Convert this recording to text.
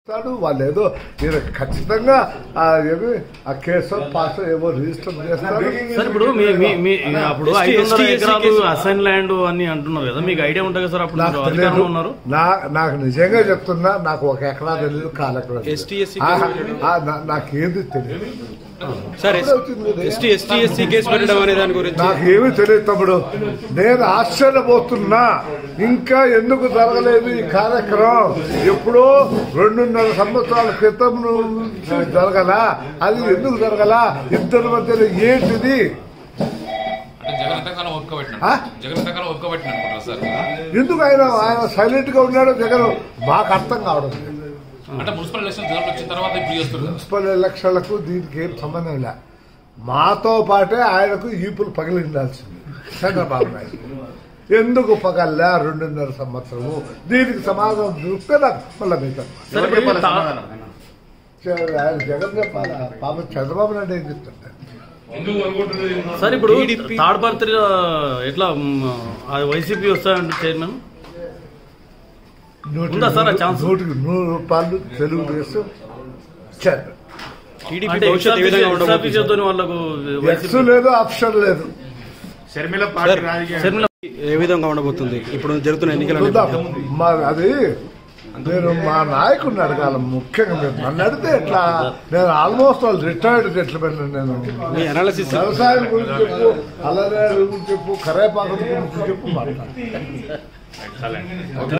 చేస్తాడు వాళ్ళు ఏదో ఈయన ఖచ్చితంగా ఆ ఏమి ఆ కేసు పాస్ ఏమో రిజిస్టర్ చేస్తారు సార్ ఇప్పుడు మీ మీ- మీ అప్పుడు ఐదు వందల ఎకరాలు అసైన్ ల్యాండ్ అని అంటున్నారు కదా మీకు ఐడియా ఉంటుంది కదా సార్ అప్పుడు నాకు మీరు అధికారంలో తెలియదు ఉన్నారు నా నాకు నిజంగా చెప్తున్నా నాకు ఒక ఎకరా తెలియదు కాలెకరా ST, SC నాకేది తెలియదు సార్ అప్పుడే వచ్చింది కదా. ఎస్టీ ఎస్టీ ఎస్సీ కేసు పెట్టడం అనే దాని గురించి నాకేమీ తెలియదు తమ్ముడు నేను ఆశ్చర్యపోతున్నా ఇంకా ఎందుకు జరగలేదు ఈ కార్యక్రమం ఎప్పుడో రెండున్నర సంవత్సరాల క్రితం నుంచి జరగలా అది ఎందుకు జరగలా ఇద్దరి మధ్యలో ఏంటిది అంటే జగన్ ఎంతకాలం ఒప్పుకోబెట్టినాడు ఆ? జగన్ ఎంతకాలం ఒప్పుకోబెట్టినాడు అనుకుంటారు సార్ ఎందుకు ఆయన ఆయన సైలెంట్ గా ఉన్నాడో జగన్ మాకు అర్థం కావడం లేదు. అంటే మున్సిపల్ ఎలక్షన్ రిజల్ట్ వచ్చిన తర్వాత ఇప్పుడు చేస్తారు మున్సిపల్ ఎలక్షన్లకు దీనికి ఏం సంబంధం లే మాతో పాటే ఆయనకు ఈపులు పగిలిండాల్సింది చంద్రబాబు నాయుడు ఎందుకు పగల్లా రెండున్నర సంవత్సరము దీనికి సమాధానం దొరికితే నాకు మళ్ళీ మిగతా సార్ ఇప్పుడు తా- ఆయన జగన్ చెప్పాలా పాప చంద్రబాబు నాయుడు ఏం చెప్తుంటారు సార్ ఇప్పుడు థర్డ్ బర్త్ ఎట్లా మ్, అది వైసీపీ వస్తాయంటే చైర్మన్ నూటికి ఉందా సార్ ఆ నూరు- ఛాన్స్? నూటికి నూరు రూపాయలు తెలుగుదేశం ఇచ్చారు టీడీపీ అంటే భవిష్యత్తు ఏ విధంగా ఉండబోతుంది ఎక్సాఫిషియల్తో వాళ్ళకు ఎక్స్ వైసీపీ లేదు ఆప్షన్ లేదు షర్మిల పార్టీ సార్, రాజకీయ షర్మిల ఏ విధంగా ఉండబోతుంది ఇప్పుడు జరుగుతున్న ఎన్నికల చూద్దాం మా అది నేను మా నాయకుడిని అడగాల ముఖ్యంగా మీరు నన్ను అడిగితే ఎట్లా నేను ఆల్మోస్ట్ వాళ్ళు రిటైర్డ్ జెంట్లమెన్ నేను మీ అనాలిసిస్ వ్యవసాయం గురించి చెప్పు అల్లనేడు గురించి చెప్పు కరేపాకు గురించి చెప్పు మాట్లాడు